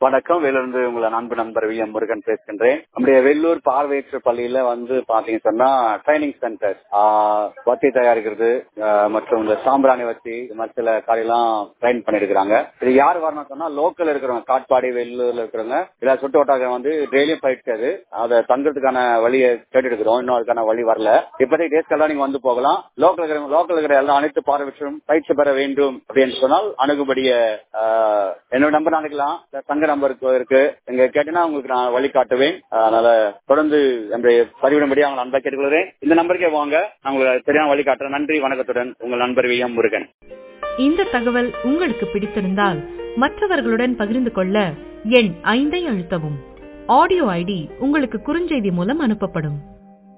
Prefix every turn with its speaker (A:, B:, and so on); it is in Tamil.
A: வணக்கம் வேலூர்ந்து உங்களை அன்பு நண்பர் வி எம் முருகன் பேசுகின்றேன் நம்முடைய வெள்ளூர் பார்வையற்ற பள்ளியில வந்து பாத்தீங்க சொன்னா ட்ரைனிங் சென்டர் வத்தி தயாரிக்கிறது ஆஹ் மற்றும் இந்த சாம்பிராணி வச்சு இது மாதிரி சில காரியெல்லாம் ட்ரைன் பண்ணிருக்கிறாங்க இது யார் வரணும் சொன்னா லோக்கல் இருக்கிறவங்க காட்பாடி வெள்ளூர்ல இருக்கிறவங்க இல்ல சுட்டு வட்டாரம் வந்து டெய்லியும் பயிற்சி அது அதை தங்குறதுக்கான வழியை கேட்டு இருக்கிறோம் இன்னும் அதுக்கான வழி வரல இப்போதைக்கு டேஸ்க்கெல்லாம் நீங்க வந்து போகலாம் லோக்கல் இருக்கிறவங்க லோக்கல் இருக்கிற எல்லா அனைத்து பார்வையற்றும் பயிற்சி பெற வேண்டும் அப்படின்னு சொன்னால் அணுகுபடிய ஆஹ், என்னோட நம்பர் அனுக்கலாம் தங்க நம்பருக்கு இருக்கு நீங்க கேட்டீங்கன்னா உங்களுக்கு நான் வழி காட்டுவேன் அதனால தொடர்ந்து என்னுடைய பதிவிடும்படி அவங்க அன்பை கேட்டுக்கொள்கிறேன் இந்த நம்பருக்கே வாங்க நான் உங்களுக்கு சரியான வழி காட்டுறேன் நன்றி வணக்கத்துடன் உங்கள் நண்பர் வி எம் முருகன்
B: இந்த தகவல் உங்களுக்கு பிடித்திருந்தால் மற்றவர்களுடன் பகிர்ந்து கொள்ள எண் ஐந்தை அழுத்தவும் ஆடியோ ஐடி உங்களுக்கு குறுஞ்செய்தி மூலம் அனுப்பப்படும்